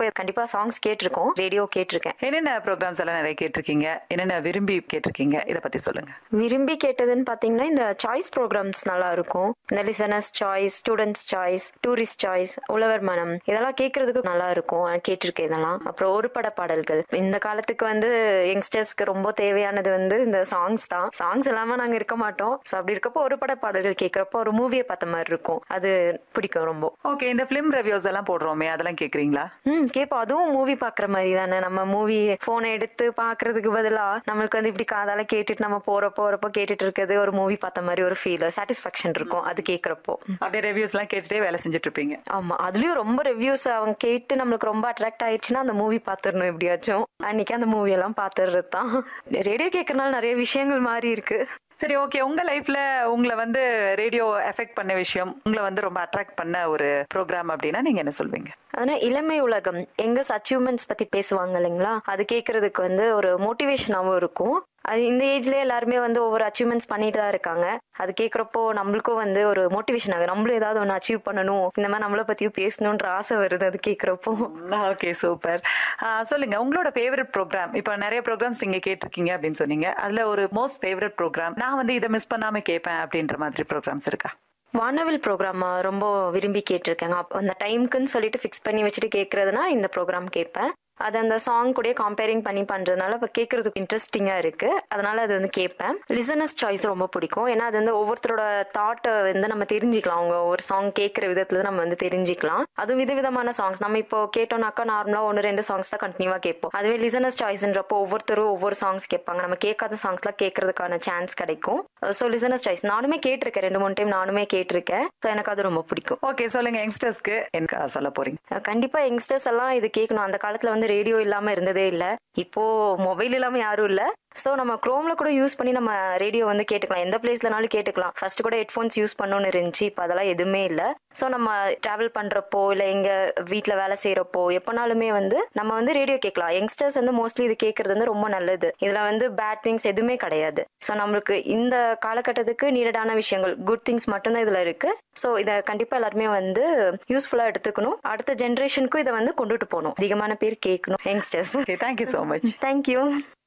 இருக்கிறப்ப கண்டிப்பா சாங்ஸ் கேட்டிருக்கோம் ரேடியோ கேட்டிருக்கேன் என்னென்ன ப்ரோக்ராம்ஸ் எல்லாம் நிறைய கேட்டிருக்கீங்க என்னென்ன விரும்பி கேட்டிருக்கீங்க இதை பத்தி சொல்லுங்க விரும்பி கேட்டதுன்னு பாத்தீங்கன்னா இந்த சாய்ஸ் ப்ரோக்ராம்ஸ் நல்லா இருக்கும் இந்த listeners choice students choice tourist choice உழவர் மனம் இதெல்லாம் கேட்கறதுக்கு நல்லா இருக்கும் நான் கேட்டிருக்கேன் இதெல்லாம் அப்புறம் ஒரு பட பாடல்கள் இந்த காலத்துக்கு வந்து யங்ஸ்டர்ஸ்க்கு ரொம்ப தேவையானது வந்து இந்த சாங்ஸ் தான் சாங்ஸ் இல்லாம நாங்க இருக்க மாட்டோம் ஸோ அப்படி இருக்கப்போ ஒரு பட பாடல்கள் கேட்கறப்போ ஒரு மூவியை பார்த்த மாதிரி இருக்கும் அது பிடிக்கும் ரொம்ப ஓகே இந்த ஃபிலிம் ரிவ்யூஸ் எல்லாம் போடுறோமே அதெல்லாம் கேக்குறீங்களா ம் கேட்போம் அதுவும் மூவி பாக்குற மாதிரி தானே நம்ம மூவி போனை எடுத்து பாக்குறதுக்கு பதிலா நம்மளுக்கு வந்து இப்படி காதால கேட்டுட்டு நம்ம போறப்போ போறப்போ கேட்டுட்டு இருக்கிறது ஒரு மூவி பார்த்த மாதிரி ஒரு ஃபீல் சாட்டிஸ்ஃபேக்ஷன் இருக்கும் அது கேட்கறப்போ அப்படியே ரிவ்யூஸ் எல்லாம் கேட்டுட்டே வேலை செஞ்சுட்டு இருப்பீங்க ஆமா அதுலயும் ரொம்ப ரிவ்யூஸ் அவங்க கேட்டு நம்மளுக்கு ரொம்ப அட்ராக்ட் ஆயிடுச்சுன்னா அந்த மூவி பாத்துடணும் எப்படியாச்சும் அன்னைக்கு அந்த மூவி எல்லாம் பாத்துறது தான் ரேடியோ கேட்கறனால நிறைய விஷயங்கள் மாறி இருக்கு சரி ஓகே உங்க லைஃப்ல உங்களை வந்து ரேடியோ எஃபெக்ட் பண்ண விஷயம் உங்களை வந்து ரொம்ப அட்ராக்ட் பண்ண ஒரு ப்ரோக்ராம் அப்படின்னா நீங்க என்ன சொல்வீங்க ஆனா இளமை உலகம் எங்கஸ் அச்சீவ்மெண்ட்ஸ் பத்தி பேசுவாங்க இல்லைங்களா அது கேட்கறதுக்கு வந்து ஒரு மோட்டிவேஷனாவும் இருக்கும் அது இந்த ஏஜ்ல எல்லாருமே வந்து ஒவ்வொரு அச்சீவ்மெண்ட்ஸ் பண்ணிட்டு தான் இருக்காங்க அது கேட்கறப்போ நம்மளுக்கும் வந்து ஒரு மோட்டிவேஷன் ஆகுது நம்மளும் ஏதாவது ஒன்று அச்சீவ் பண்ணணும் இந்த மாதிரி நம்மளை பத்தியும் பேசணுன்ற ஆசை வருது அது கேட்கறப்போ ஓகே சூப்பர் சொல்லுங்க உங்களோட ஃபேவரட் ப்ரோக்ராம் இப்போ நிறைய ப்ரோக்ராம்ஸ் நீங்க கேட்டிருக்கீங்க அப்படின்னு சொன்னீங்க அதுல ஒரு மோஸ்ட் ஃபேவரட் ப்ரோக்ராம் நான் வந்து இதை மிஸ் பண்ணாம கேட்பேன் அப்படின்ற மாதிரி ப்ரோக்ராம்ஸ் இருக்கா வானவில் ப்ரோக்ராம் ரொம்ப விரும்பி கேட்டிருக்கேங்க அப்ப அந்த டைம்க்குன்னு சொல்லிட்டு ஃபிக்ஸ் பண்ணி வச்சுட்டு கேட்கறதுனா இந்த ப்ரோக்ராம் கேட்பேன் அது அந்த சாங் கூட கம்பேரிங் பண்ணி பண்றதுனால இப்போ கேட்கறதுக்கு இன்ட்ரெஸ்டிங்கா இருக்கு அதனால அது வந்து கேட்பேன் லிசனஸ் சாய்ஸ் ரொம்ப பிடிக்கும் ஏன்னா அது வந்து ஒவ்வொருத்தரோட தாட்டை வந்து நம்ம தெரிஞ்சுக்கலாம் அவங்க ஒரு சாங் கேட்குற விதத்துல நம்ம வந்து தெரிஞ்சுக்கலாம் அதுவும் விதவிதமான சாங்ஸ் நம்ம இப்போ கேட்டோம்னாக்கா நார்மலா ஒன்று ரெண்டு சாங்ஸ் தான் கண்டினியூவா கேட்போம் அதுவே லிசனஸ் சாய்ஸ்ன்றப்போ ஒவ்வொருத்தரும் ஒவ்வொரு சாங்ஸ் கேட்பாங்க நம்ம கேட்காத சாங்ஸ்லாம் கேட்கறதுக்கான சான்ஸ் கிடைக்கும் ஸோ லிசனஸ் சாய்ஸ் நானுமே கேட்டிருக்கேன் ரெண்டு மூணு டைம் நானுமே கேட்டிருக்கேன் ஸோ எனக்கு அது ரொம்ப பிடிக்கும் ஓகே சொல்லுங்க யங்ஸ்டர்ஸ்க்கு என்ன சொல்ல போறீங்க அஹ் கண்டிப்பா யங்ஸ்டர்ஸ் எல்லாம் இது கேட்கணும் அந்த காலத்துல வந்து ரேடியோ இல்லாம இருந்ததே இல்ல இப்போ மொபைல் இல்லாம யாரும் இல்ல ஸோ நம்ம குரோம்ல கூட யூஸ் பண்ணி நம்ம ரேடியோ வந்து கேட்டுக்கலாம் எந்த பிளேஸ்லனாலும் கேட்டுக்கலாம் ஃபர்ஸ்ட் கூட ஹெட்ஃபோன்ஸ் யூஸ் பண்ணணும்னு இருந்துச்சு இப்போ அதெல்லாம் எதுவுமே இல்லை ஸோ நம்ம டிராவல் பண்றப்போ இல்லை எங்க வீட்டில் வேலை செய்யறப்போ எப்போனாலுமே வந்து நம்ம வந்து ரேடியோ கேட்கலாம் யங்ஸ்டர்ஸ் வந்து மோஸ்ட்லி இது கேட்கறது வந்து ரொம்ப நல்லது இதுல வந்து பேட் திங்ஸ் எதுவுமே கிடையாது ஸோ நம்மளுக்கு இந்த காலகட்டத்துக்கு நீடடான விஷயங்கள் குட் திங்ஸ் மட்டும்தான் இதுல இருக்கு ஸோ இதை கண்டிப்பா எல்லாருமே வந்து யூஸ்ஃபுல்லா எடுத்துக்கணும் அடுத்த ஜென்ரேஷனுக்கும் இதை வந்து கொண்டுட்டு போகணும் அதிகமான பேர் கேட்கணும் youngsters okay thank you so much thank you